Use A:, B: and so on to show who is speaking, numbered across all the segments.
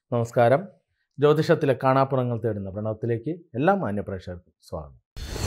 A: നമസ്കാരം ജ്യോതിഷത്തിലെ കാണാപ്പുറങ്ങൾ തേടുന്ന പ്രണവത്തിലേക്ക് എല്ലാ മാന്യപ്രേക്ഷകർക്കും സ്വാഗതം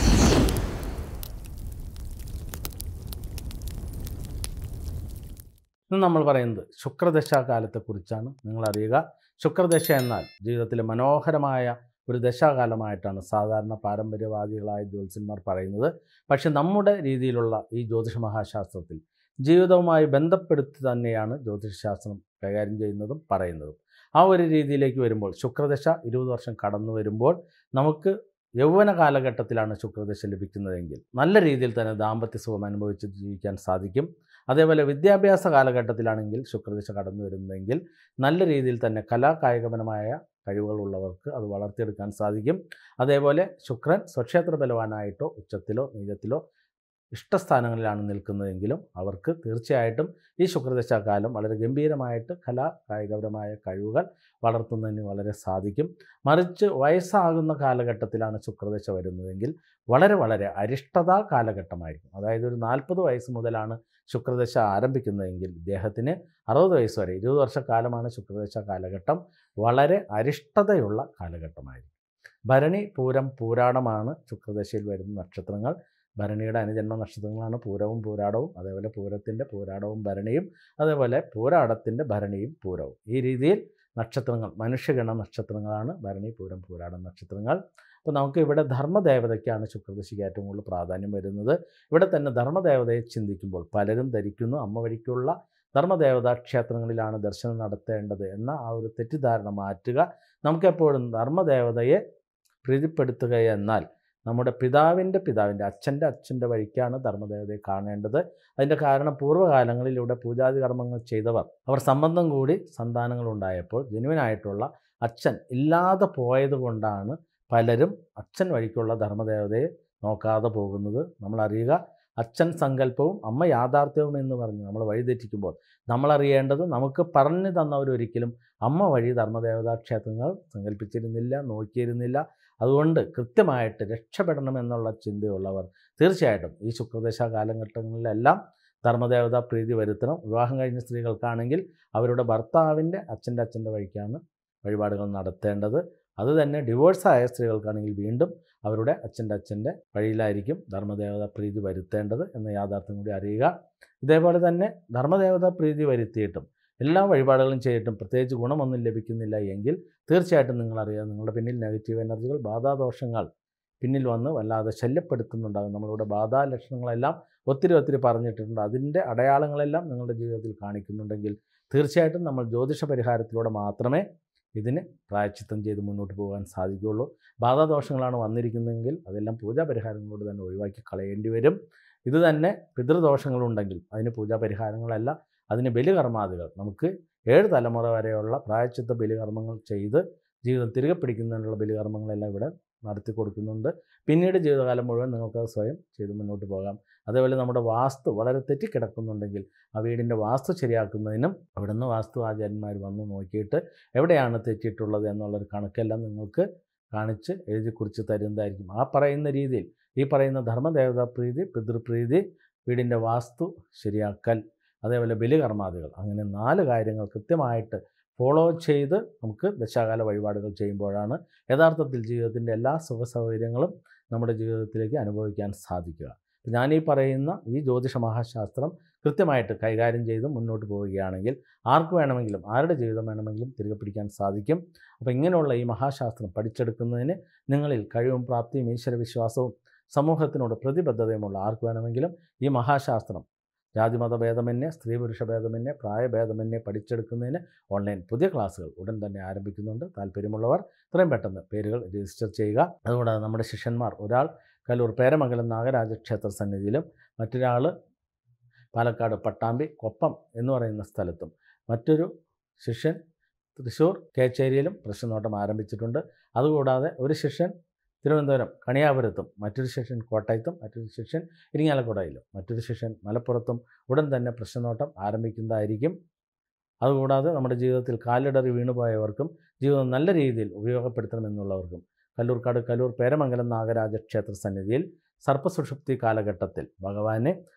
A: ഇന്ന് നമ്മൾ പറയുന്നത് ശുക്രദശാകാലത്തെക്കുറിച്ചാണ് നിങ്ങൾ അറിയുക ശുക്രദശ എന്നാൽ ജീവിതത്തിലെ മനോഹരമായ ഒരു ദശാകാലമായിട്ടാണ് സാധാരണ പാരമ്പര്യവാദികളായ ജ്യോത്സ്യന്മാർ പറയുന്നത് പക്ഷെ നമ്മുടെ രീതിയിലുള്ള ഈ ജ്യോതിഷ മഹാശാസ്ത്രത്തിൽ ജീവിതവുമായി ബന്ധപ്പെടുത്തി തന്നെയാണ് ജ്യോതിഷശാസ്ത്രം കൈകാര്യം ചെയ്യുന്നതും പറയുന്നതും ആ ഒരു രീതിയിലേക്ക് വരുമ്പോൾ ശുക്രദശ ഇരുപത് വർഷം കടന്നു വരുമ്പോൾ നമുക്ക് യൗവന കാലഘട്ടത്തിലാണ് ശുക്രദശ ലഭിക്കുന്നതെങ്കിൽ നല്ല രീതിയിൽ തന്നെ ദാമ്പത്യ സുഖം അനുഭവിച്ച് ജീവിക്കാൻ സാധിക്കും അതേപോലെ വിദ്യാഭ്യാസ കാലഘട്ടത്തിലാണെങ്കിൽ ശുക്രദശ കടന്നു വരുന്നതെങ്കിൽ നല്ല രീതിയിൽ തന്നെ കലാകായികപരമായ കഴിവുകളുള്ളവർക്ക് അത് വളർത്തിയെടുക്കാൻ സാധിക്കും അതേപോലെ ശുക്രൻ സ്വക്ഷേത്ര ബലവാനായിട്ടോ ഉച്ചത്തിലോ നീചത്തിലോ ഇഷ്ടസ്ഥാനങ്ങളിലാണ് നിൽക്കുന്നതെങ്കിലും അവർക്ക് തീർച്ചയായിട്ടും ഈ ശുക്രദശാകാലം വളരെ ഗംഭീരമായിട്ട് കലാ കായികപരമായ കഴിവുകൾ വളർത്തുന്നതിന് വളരെ സാധിക്കും മറിച്ച് വയസ്സാകുന്ന കാലഘട്ടത്തിലാണ് ശുക്രദശ വരുന്നതെങ്കിൽ വളരെ വളരെ അരിഷ്ടതാ കാലഘട്ടമായിരിക്കും അതായത് ഒരു നാൽപ്പത് വയസ്സ് മുതലാണ് ശുക്രദശ ആരംഭിക്കുന്നതെങ്കിൽ ഇദ്ദേഹത്തിന് അറുപത് വയസ്സ് വരെ ഇരുപത് വർഷക്കാലമാണ് ശുക്രദശ കാലഘട്ടം വളരെ അരിഷ്ടതയുള്ള കാലഘട്ടമായിരിക്കും ഭരണി പൂരം പൂരാടമാണ് ശുക്രദശയിൽ വരുന്ന നക്ഷത്രങ്ങൾ ഭരണിയുടെ അനുജന്മ നക്ഷത്രങ്ങളാണ് പൂരവും പൂരാടവും അതേപോലെ പൂരത്തിൻ്റെ പൂരാടവും ഭരണിയും അതേപോലെ പൂരാടത്തിൻ്റെ ഭരണിയും പൂരവും ഈ രീതിയിൽ നക്ഷത്രങ്ങൾ മനുഷ്യഗണ നക്ഷത്രങ്ങളാണ് ഭരണി പൂരം പൂരാടം നക്ഷത്രങ്ങൾ അപ്പോൾ നമുക്ക് ഇവിടെ ധർമ്മദേവതയ്ക്കാണ് ശുക്രദശിക്ക് ഏറ്റവും കൂടുതൽ പ്രാധാന്യം വരുന്നത് ഇവിടെ തന്നെ ധർമ്മദേവതയെ ചിന്തിക്കുമ്പോൾ പലരും ധരിക്കുന്നു അമ്മ വഴിക്കുള്ള ധർമ്മദേവതാ ക്ഷേത്രങ്ങളിലാണ് ദർശനം നടത്തേണ്ടത് എന്ന ആ ഒരു തെറ്റിദ്ധാരണ മാറ്റുക നമുക്കെപ്പോഴും ധർമ്മദേവതയെ പ്രീതിപ്പെടുത്തുക എന്നാൽ നമ്മുടെ പിതാവിൻ്റെ പിതാവിൻ്റെ അച്ഛൻ്റെ അച്ഛൻ്റെ വഴിക്കാണ് ധർമ്മദേവതയെ കാണേണ്ടത് അതിൻ്റെ കാരണം പൂർവ്വകാലങ്ങളിലൂടെ പൂജാതി കർമ്മങ്ങൾ ചെയ്തവർ അവർ സംബന്ധം കൂടി സന്താനങ്ങൾ ഉണ്ടായപ്പോൾ ജനുവിനായിട്ടുള്ള അച്ഛൻ ഇല്ലാതെ പോയത് കൊണ്ടാണ് പലരും അച്ഛൻ വഴിക്കുള്ള ധർമ്മദേവതയെ നോക്കാതെ പോകുന്നത് നമ്മൾ അറിയുക അച്ഛൻ സങ്കല്പവും അമ്മ യാഥാർത്ഥ്യവും എന്ന് പറഞ്ഞ് നമ്മൾ വഴിതെറ്റിക്കുമ്പോൾ നമ്മളറിയേണ്ടത് നമുക്ക് പറഞ്ഞു തന്നവരൊരിക്കലും അമ്മ വഴി ധർമ്മദേവതാ ക്ഷേത്രങ്ങൾ സങ്കല്പിച്ചിരുന്നില്ല നോക്കിയിരുന്നില്ല അതുകൊണ്ട് കൃത്യമായിട്ട് രക്ഷപ്പെടണം എന്നുള്ള ചിന്തയുള്ളവർ തീർച്ചയായിട്ടും ഈ ശുക്രദശ കാലഘട്ടങ്ങളിലെല്ലാം ധർമ്മദേവതാ പ്രീതി വരുത്തണം വിവാഹം കഴിഞ്ഞ സ്ത്രീകൾക്കാണെങ്കിൽ അവരുടെ ഭർത്താവിൻ്റെ അച്ഛൻ്റെ അച്ഛൻ്റെ വഴിക്കാണ് വഴിപാടുകൾ നടത്തേണ്ടത് അത് തന്നെ ഡിവോഴ്സായ സ്ത്രീകൾക്കാണെങ്കിൽ വീണ്ടും അവരുടെ അച്ഛൻ്റെ അച്ഛൻ്റെ വഴിയിലായിരിക്കും ധർമ്മദേവത പ്രീതി വരുത്തേണ്ടത് എന്ന യാഥാർത്ഥ്യം കൂടി അറിയുക ഇതേപോലെ തന്നെ ധർമ്മദേവത പ്രീതി വരുത്തിയിട്ടും എല്ലാ വഴിപാടുകളും ചെയ്തിട്ടും പ്രത്യേകിച്ച് ഗുണമൊന്നും ലഭിക്കുന്നില്ല എങ്കിൽ തീർച്ചയായിട്ടും നിങ്ങളറിയാം നിങ്ങളുടെ പിന്നിൽ നെഗറ്റീവ് എനർജികൾ ബാധാദോഷങ്ങൾ പിന്നിൽ വന്ന് വല്ലാതെ ശല്യപ്പെടുത്തുന്നുണ്ടാകും നമ്മളുടെ ബാധാലക്ഷണങ്ങളെല്ലാം ഒത്തിരി ഒത്തിരി പറഞ്ഞിട്ടുണ്ട് അതിൻ്റെ അടയാളങ്ങളെല്ലാം നിങ്ങളുടെ ജീവിതത്തിൽ കാണിക്കുന്നുണ്ടെങ്കിൽ തീർച്ചയായിട്ടും നമ്മൾ ജ്യോതിഷ പരിഹാരത്തിലൂടെ മാത്രമേ ഇതിന് പ്രായച്ചിത്തം ചെയ്ത് മുന്നോട്ട് പോകാൻ സാധിക്കുകയുള്ളൂ ബാധാദോഷങ്ങളാണ് വന്നിരിക്കുന്നതെങ്കിൽ അതെല്ലാം പൂജാ പരിഹാരങ്ങളോട് തന്നെ ഒഴിവാക്കി കളയേണ്ടി വരും ഇത് തന്നെ പിതൃദോഷങ്ങളുണ്ടെങ്കിൽ അതിന് പൂജാ പരിഹാരങ്ങളല്ല അതിന് ബലികർമാദികൾ നമുക്ക് ഏഴ് തലമുറ വരെയുള്ള പ്രായച്ചിത്ത ബലികർമ്മങ്ങൾ ചെയ്ത് ജീവിതം തിരികെ പിടിക്കുന്നതിനുള്ള ബലികർമ്മങ്ങളെല്ലാം ഇവിടെ നടത്തി കൊടുക്കുന്നുണ്ട് പിന്നീട് ജീവിതകാലം മുഴുവൻ നിങ്ങൾക്കത് സ്വയം ചെയ്ത് മുന്നോട്ട് പോകാം അതേപോലെ നമ്മുടെ വാസ്തു വളരെ തെറ്റിക്കിടക്കുന്നുണ്ടെങ്കിൽ ആ വീടിൻ്റെ വാസ്തു ശരിയാക്കുന്നതിനും അവിടുന്ന് വാസ്തു ആചാര്യന്മാർ വന്ന് നോക്കിയിട്ട് എവിടെയാണ് തെറ്റിയിട്ടുള്ളത് എന്നുള്ളൊരു കണക്കെല്ലാം നിങ്ങൾക്ക് കാണിച്ച് എഴുതി കുറിച്ച് തരുന്നതായിരിക്കും ആ പറയുന്ന രീതിയിൽ ഈ പറയുന്ന ധർമ്മദേവതാ പ്രീതി പിതൃപ്രീതി വീടിൻ്റെ വാസ്തു ശരിയാക്കൽ അതേപോലെ ബലികർമാദികൾ അങ്ങനെ നാല് കാര്യങ്ങൾ കൃത്യമായിട്ട് ഫോളോ ചെയ്ത് നമുക്ക് ദശാകാല വഴിപാടുകൾ ചെയ്യുമ്പോഴാണ് യഥാർത്ഥത്തിൽ ജീവിതത്തിൻ്റെ എല്ലാ സുഖ സൗകര്യങ്ങളും നമ്മുടെ ജീവിതത്തിലേക്ക് അനുഭവിക്കാൻ സാധിക്കുക ഞാൻ ഈ പറയുന്ന ഈ ജ്യോതിഷ മഹാശാസ്ത്രം കൃത്യമായിട്ട് കൈകാര്യം ചെയ്ത് മുന്നോട്ട് പോവുകയാണെങ്കിൽ ആർക്ക് വേണമെങ്കിലും ആരുടെ ജീവിതം വേണമെങ്കിലും തിരികെ പിടിക്കാൻ സാധിക്കും അപ്പോൾ ഇങ്ങനെയുള്ള ഈ മഹാശാസ്ത്രം പഠിച്ചെടുക്കുന്നതിന് നിങ്ങളിൽ കഴിവും പ്രാപ്തിയും ഈശ്വരവിശ്വാസവും സമൂഹത്തിനോട് പ്രതിബദ്ധതയുമുള്ള ആർക്ക് വേണമെങ്കിലും ഈ മഹാശാസ്ത്രം ജാതിമത ഭേദമന്യേ സ്ത്രീ പുരുഷ ഭേദമന്യേ പ്രായഭേദമന്യേ പഠിച്ചെടുക്കുന്നതിന് ഓൺലൈൻ പുതിയ ക്ലാസ്സുകൾ ഉടൻ തന്നെ ആരംഭിക്കുന്നുണ്ട് താല്പര്യമുള്ളവർ എത്രയും പെട്ടെന്ന് പേരുകൾ രജിസ്റ്റർ ചെയ്യുക അതുകൂടാതെ നമ്മുടെ ശിഷ്യന്മാർ ഒരാൾ കല്ലൂർ പേരമംഗലം നാഗരാജ ക്ഷേത്ര സന്നിധിയിലും മറ്റൊരാൾ പാലക്കാട് പട്ടാമ്പി കൊപ്പം എന്ന് പറയുന്ന സ്ഥലത്തും മറ്റൊരു ശിഷ്യൻ തൃശ്ശൂർ കേച്ചേരിയിലും പ്രശ്നനോട്ടം ആരംഭിച്ചിട്ടുണ്ട് അതുകൂടാതെ ഒരു ശിഷ്യൻ തിരുവനന്തപുരം കണിയാപുരത്തും മറ്റൊരു ശിഷ്യൻ കോട്ടയത്തും മറ്റൊരു ശിഷ്യൻ ഇരിങ്ങാലക്കുടയിലും മറ്റൊരു ശിഷ്യൻ മലപ്പുറത്തും ഉടൻ തന്നെ പ്രശ്നനോട്ടം ആരംഭിക്കുന്നതായിരിക്കും അതുകൂടാതെ നമ്മുടെ ജീവിതത്തിൽ കാലിടറി വീണുപോയവർക്കും ജീവിതം നല്ല രീതിയിൽ ഉപയോഗപ്പെടുത്തണമെന്നുള്ളവർക്കും കല്ലൂർക്കാട് കല്ലൂർ പേരമംഗലം നാഗരാജ ക്ഷേത്ര സന്നിധിയിൽ സർപ്പസുഷുപ്തി കാലഘട്ടത്തിൽ ഭഗവാനെ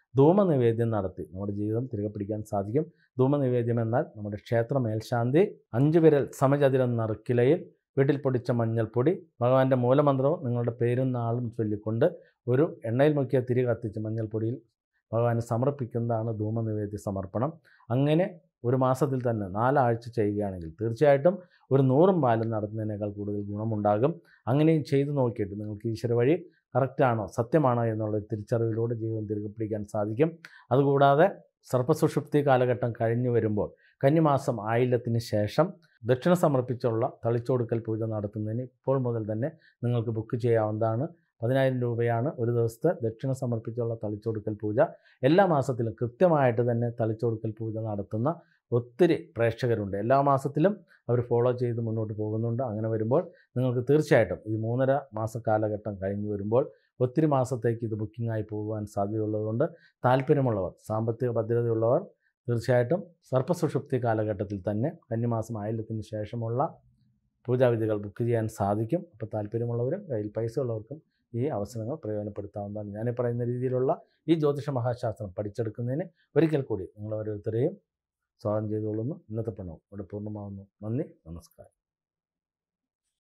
A: ധൂമനിവേദ്യം നടത്തി നമ്മുടെ ജീവിതം തിരികെ പിടിക്കാൻ സാധിക്കും ധൂമനിവേദ്യം എന്നാൽ നമ്മുടെ ക്ഷേത്ര മേൽശാന്തി അഞ്ചു വിരൽ സമചതുരം നറുക്കിലയിൽ വീട്ടിൽ പൊടിച്ച മഞ്ഞൾപ്പൊടി ഭഗവാന്റെ മൂലമന്ത്രവും നിങ്ങളുടെ പേരും നാളും ചൊല്ലിക്കൊണ്ട് ഒരു എണ്ണയിൽ മുക്കിയ തിരി കത്തിച്ച് മഞ്ഞൾപ്പൊടിയിൽ ഭഗവാന് സമർപ്പിക്കുന്നതാണ് ധൂമനിവേദ്യ സമർപ്പണം അങ്ങനെ ഒരു മാസത്തിൽ തന്നെ നാലാഴ്ച ചെയ്യുകയാണെങ്കിൽ തീർച്ചയായിട്ടും ഒരു നൂറും പാലും നടത്തുന്നതിനേക്കാൾ കൂടുതൽ ഗുണമുണ്ടാകും അങ്ങനെയും ചെയ്തു നോക്കിയിട്ട് നിങ്ങൾക്ക് ഈശ്വര വഴി കറക്റ്റാണോ സത്യമാണോ എന്നുള്ള തിരിച്ചറിവിലൂടെ ജീവിതം തിരികെ പിടിക്കാൻ സാധിക്കും അതുകൂടാതെ സർപ്പസുഷുപ്തി കാലഘട്ടം കഴിഞ്ഞു വരുമ്പോൾ കന്നിമാസം ആയില്യത്തിന് ശേഷം ദക്ഷിണ സമർപ്പിച്ചുള്ള തളിച്ചൊടുക്കൽ പൂജ നടത്തുന്നതിന് ഇപ്പോൾ മുതൽ തന്നെ നിങ്ങൾക്ക് ബുക്ക് ചെയ്യാവുന്നതാണ് പതിനായിരം രൂപയാണ് ഒരു ദിവസത്തെ ദക്ഷിണ സമർപ്പിച്ചുള്ള തളിച്ചൊടുക്കൽ പൂജ എല്ലാ മാസത്തിലും കൃത്യമായിട്ട് തന്നെ തളിച്ചൊടുക്കൽ പൂജ നടത്തുന്ന ഒത്തിരി പ്രേക്ഷകരുണ്ട് എല്ലാ മാസത്തിലും അവർ ഫോളോ ചെയ്ത് മുന്നോട്ട് പോകുന്നുണ്ട് അങ്ങനെ വരുമ്പോൾ നിങ്ങൾക്ക് തീർച്ചയായിട്ടും ഈ മൂന്നര മാസ കാലഘട്ടം കഴിഞ്ഞ് വരുമ്പോൾ ഒത്തിരി മാസത്തേക്ക് ഇത് ബുക്കിംഗായി പോകുവാൻ സാധ്യതയുള്ളതുകൊണ്ട് താല്പര്യമുള്ളവർ സാമ്പത്തിക ഭദ്രതയുള്ളവർ തീർച്ചയായിട്ടും സർപ്പസുഷുപ്തി കാലഘട്ടത്തിൽ തന്നെ കന്നിമാസം ആയില്യത്തിന് ശേഷമുള്ള പൂജാവിധികൾ ബുക്ക് ചെയ്യാൻ സാധിക്കും അപ്പോൾ താല്പര്യമുള്ളവരും കയ്യിൽ പൈസ ഉള്ളവർക്കും ഈ അവസരങ്ങൾ പ്രയോജനപ്പെടുത്താവുന്നതാണ് ഞാൻ ഈ പറയുന്ന രീതിയിലുള്ള ഈ ജ്യോതിഷ മഹാശാസ്ത്രം പഠിച്ചെടുക്കുന്നതിന് ഒരിക്കൽ കൂടി നിങ്ങൾ ഓരോരുത്തരെയും സ്വാഗതം ചെയ്തുകൊള്ളുന്നു ഇന്നത്തെ പ്രണവും ഇവിടെ പൂർണ്ണമാകുന്നു നന്ദി നമസ്കാരം